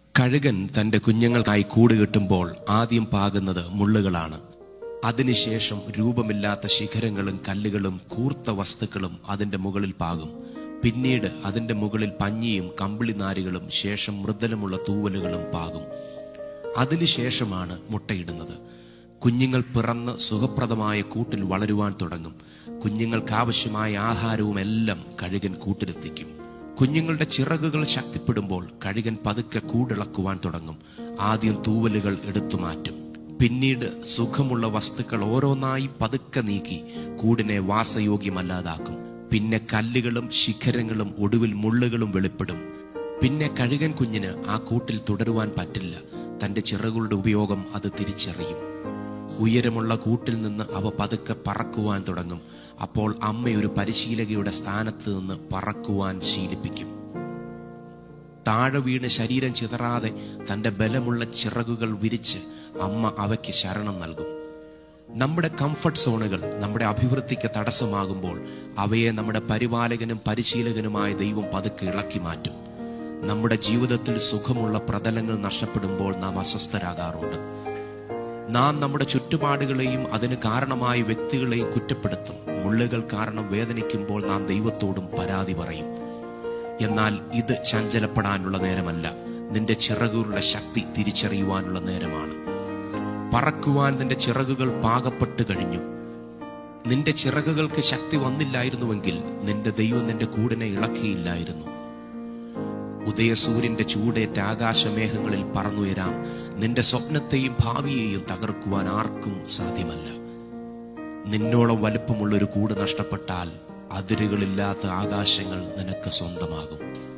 കഴുകൻ തന്റെ കുഞ്ഞുങ്ങൾക്കായി കൂട് കെട്ടുമ്പോൾ ആദ്യം പാകുന്നത് മുള്ളുകളാണ് അതിനുശേഷം രൂപമില്ലാത്ത ശിഖരങ്ങളും കല്ലുകളും കൂർത്ത വസ്തുക്കളും അതിന്റെ മുകളിൽ പാകും പിന്നീട് അതിന്റെ മുകളിൽ പഞ്ഞിയും കമ്പിളിനാരുകളും ശേഷം മൃദലമുള്ള തൂവലുകളും പാകും അതിനുശേഷമാണ് മുട്ടയിടുന്നത് കുഞ്ഞുങ്ങൾ പിറന്ന് സുഖപ്രദമായ കൂട്ടിൽ വളരുവാൻ തുടങ്ങും കുഞ്ഞുങ്ങൾക്ക് ആവശ്യമായ ആഹാരവും എല്ലാം കഴുകൻ കൂട്ടിലെത്തിക്കും കുഞ്ഞുങ്ങളുടെ ചിറകുകൾ ശക്തിപ്പെടുമ്പോൾ കഴുകൻ പതുക്കെ കൂടിളക്കുവാൻ തുടങ്ങും ആദ്യം തൂവലുകൾ എടുത്തു മാറ്റും പിന്നീട് സുഖമുള്ള വസ്തുക്കൾ ഓരോന്നായി പതുക്കെ നീക്കി കൂടിനെ വാസയോഗ്യമല്ലാതാക്കും പിന്നെ കല്ലുകളും ശിഖരങ്ങളും ഒടുവിൽ മുള്ളുകളും വെളിപ്പെടും പിന്നെ കഴുകൻ കുഞ്ഞിന് ആ കൂട്ടിൽ തുടരുവാൻ പറ്റില്ല തന്റെ ചിറകുകളുടെ ഉപയോഗം അത് തിരിച്ചറിയും ഉയരമുള്ള കൂട്ടിൽ നിന്ന് അവ പതുക്കെ പറക്കുവാൻ തുടങ്ങും അപ്പോൾ അമ്മ ഒരു പരിശീലകയുടെ സ്ഥാനത്ത് നിന്ന് പറക്കുവാൻ ശീലിപ്പിക്കും താഴെ വീണ് ശരീരം ചിതറാതെ തന്റെ ബലമുള്ള ചിറകുകൾ വിരിച്ച് അമ്മ അവയ്ക്ക് ശരണം നൽകും നമ്മുടെ കംഫർട്ട് സോണുകൾ നമ്മുടെ അഭിവൃദ്ധിക്ക് തടസ്സമാകുമ്പോൾ അവയെ നമ്മുടെ പരിപാലകനും പരിശീലകനുമായ ദൈവം പതുക്കെ ഇളക്കി മാറ്റും നമ്മുടെ ജീവിതത്തിൽ സുഖമുള്ള പ്രതലങ്ങൾ നഷ്ടപ്പെടുമ്പോൾ നാം അസ്വസ്ഥരാകാറുണ്ട് നാം നമ്മുടെ ചുറ്റുപാടുകളെയും അതിന് കാരണമായ വ്യക്തികളെയും കുറ്റപ്പെടുത്തും മുള്ളുകൾ കാരണം വേദനിക്കുമ്പോൾ നാം ദൈവത്തോടും പരാതി പറയും എന്നാൽ ഇത് ചഞ്ചലപ്പെടാനുള്ള നേരമല്ല നിന്റെ ചിറകുകളുടെ ശക്തി തിരിച്ചറിയുവാനുള്ള നേരമാണ് പറക്കുവാൻ നിന്റെ ചിറകുകൾ പാകപ്പെട്ട് കഴിഞ്ഞു നിന്റെ ചിറകുകൾക്ക് ശക്തി വന്നില്ലായിരുന്നുവെങ്കിൽ നിന്റെ ദൈവം നിന്റെ കൂടിനെ ഇളക്കിയില്ലായിരുന്നു ഉദയസൂര്യന്റെ ചൂടേറ്റ ആകാശമേഘങ്ങളിൽ പറന്നുയരാം നിന്റെ സ്വപ്നത്തെയും ഭാവിയെയും തകർക്കുവാൻ ആർക്കും സാധ്യമല്ല നിന്നോളം വലുപ്പമുള്ള ഒരു കൂട് നഷ്ടപ്പെട്ടാൽ അതിരുകളില്ലാത്ത ആകാശങ്ങൾ നിനക്ക് സ്വന്തമാകും